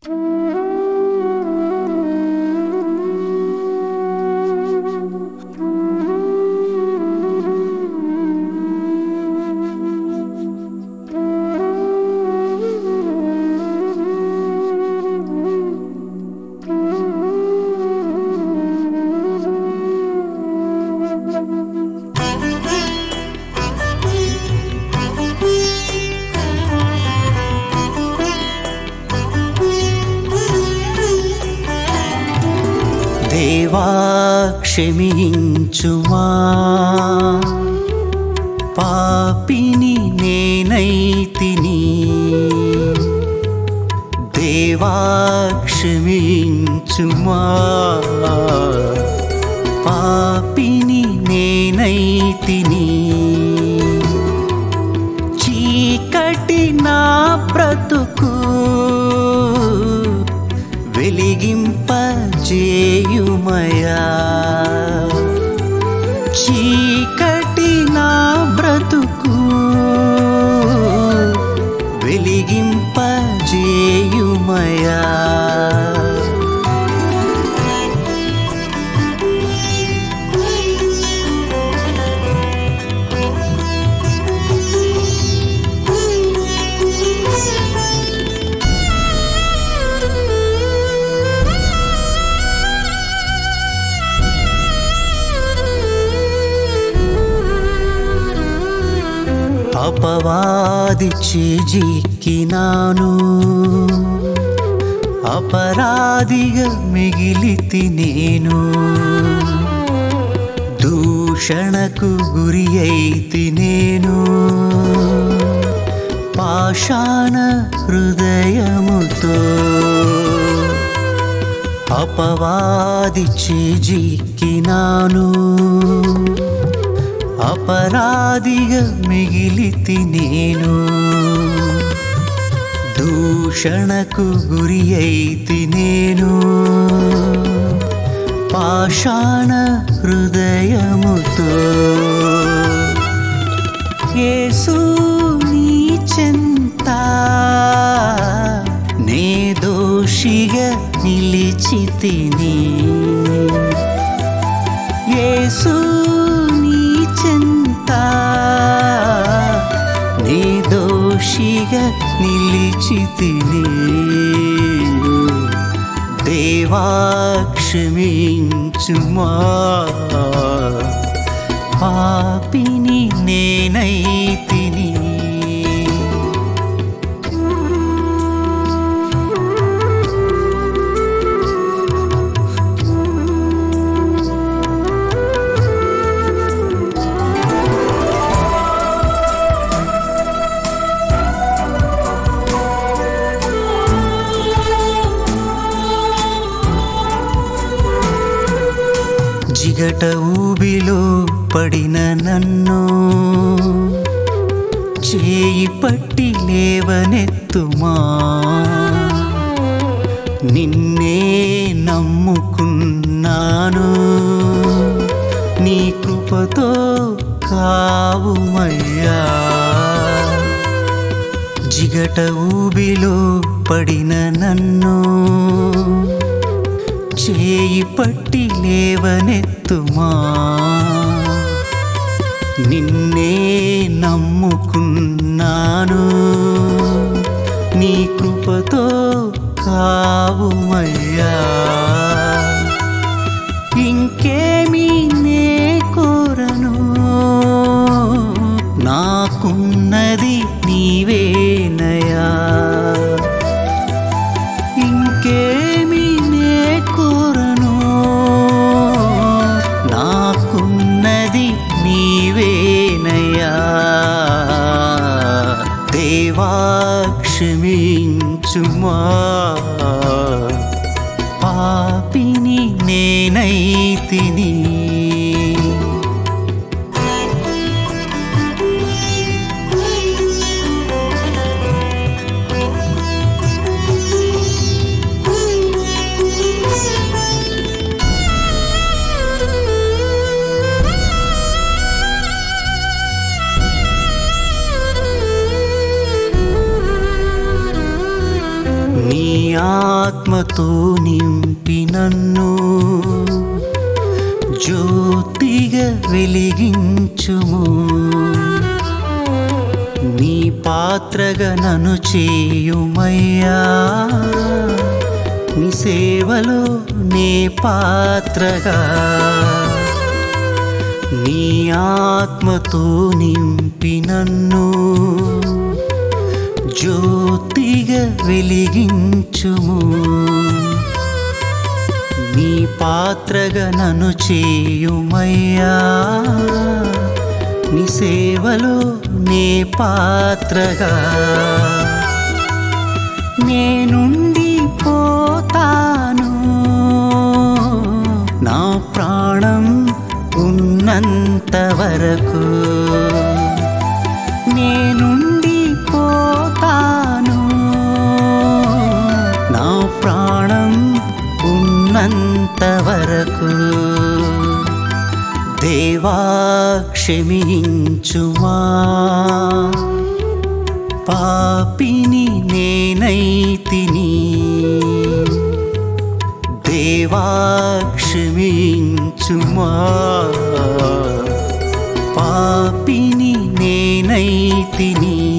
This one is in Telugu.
దేవా క్షమించుమా పాపిని నేనైతిని దేవా క్షమించుమా పాపిని నేనైతిని చీకటి నా బ్రతుకు వెలిగింపజేయుమయా చీకటి నా బ్రతుకు వెలిగింపజేయుమయా అపవాది చేజిక్కినాను అపరాధిగా మిగిలితి నేను దూషణకు గురి అయితి నేను పాషాణ హృదయముతో అపవాది చేజిక్కినాను అపరాధిగా మిగిలితి నేను దూషణకు గురి అయితి నేను పాషాణ హృదయముతో యేసు నీ చెంత నే దోషిగా నిలిచితిని యేసు నీ చెంత నీ దోషిగా నిలిచితిని దేవా క్షమించుమా పాపిని నేనైతిని జిగట ఊబిలో పడిన నన్ను చేయి పట్టి లేవనెత్తుమా నిన్నే నమ్ముకున్నాను నీ కృపతో కావుమయ్యా జిగట ఊబిలో పడిన నన్ను చేయి పట్టి లేవనెత్తుమా నిన్నే నమ్ముకున్నాను నీ కృపతో కావుమయ్యా ఇంకేమీ నే కోరను నాకున్నది నీవేనయా ఇంకేమి నే కోరను నాకున్నది నీవేనయా దేవా క్షమించుమా పాపిని నేనైతిని నీ ఆత్మతో నింపి నన్ను జ్యోతిగా వెలిగించుము నీ పాత్రగా నన్ను చేయుమయ్యా నీ సేవలో నే పాత్రగా నీ ఆత్మతో నింపి నన్ను జ్యోతిగా వెలిగించుము నీ పాత్రగా నన్ను చేయుమయ్యా నీ సేవలో నే పాత్రగా నేనుండి పోతాను నా ప్రాణం ఉన్నంత వరకు నేనుండి పోతాను నా ప్రాణం ఉన్నంత వరకు దేవా క్షమించుమా పాపిని నేనైతిని దేవా క్షమించుమా పాపిని నేనైతిని